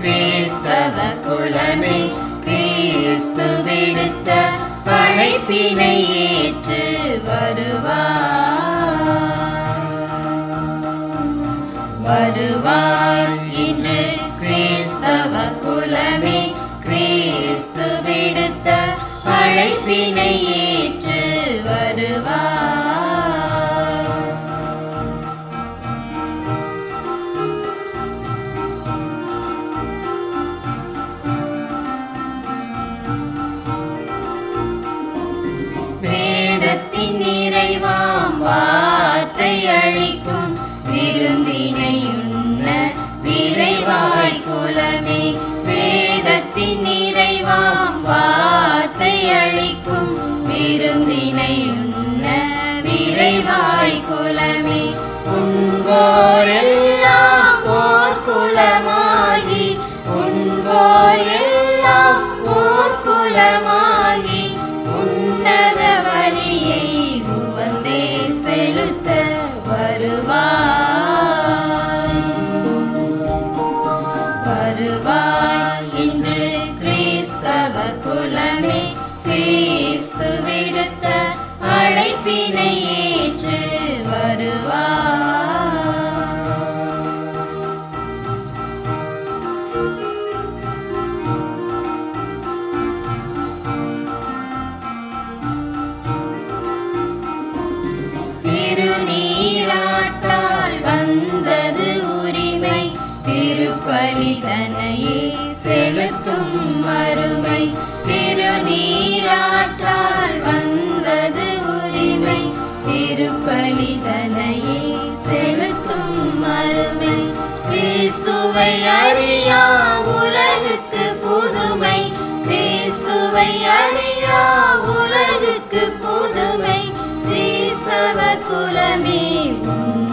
கிறிஸ்தவ குலமே கிறிஸ்து விடுத்த அழைப்பினை ஏற்று வருவார் வருவார் இன்று கிறிஸ்தவ குலமே கிறிஸ்து விடுத்த அழைப்பினை ஏற்று வருவார் வேதத்தின் நிறைவாம் வார்த்தை அளிக்கும் விருந்தினை உண்ண விரைவாய் குலமே வேதத்தின் நிறைவாம் வார்த்தை அளிக்கும் விருந்தினை உண்ண விரைவாய் குலமே உண்போர் எல்லாம் ஓர் குலமாகி உண்போர் எல்லாம் ஓர் குலமாகி உன்னத வழியை உவந்தே செலுத்த வருவாய் வருவாய் இன்று கிறிஸ்தவ குலமே கிறிஸ்து விடுத்த அழைப்பினை ஏற்று வருவாய் திருநீராட்டால் வந்தது உரிமை திருப்பலிதனையே செலுத்தும் மறுமை திருநீராட்டால் வந்தது உரிமை திருப்பலிதனையே செலுத்தும் மறுமை கிறிஸ்துவை அறியா உலகுக்கு புதுமை கிறிஸ்துவை அறியா உலகுக்கு புதுமை கிறிஸ்தவ குலமே உன்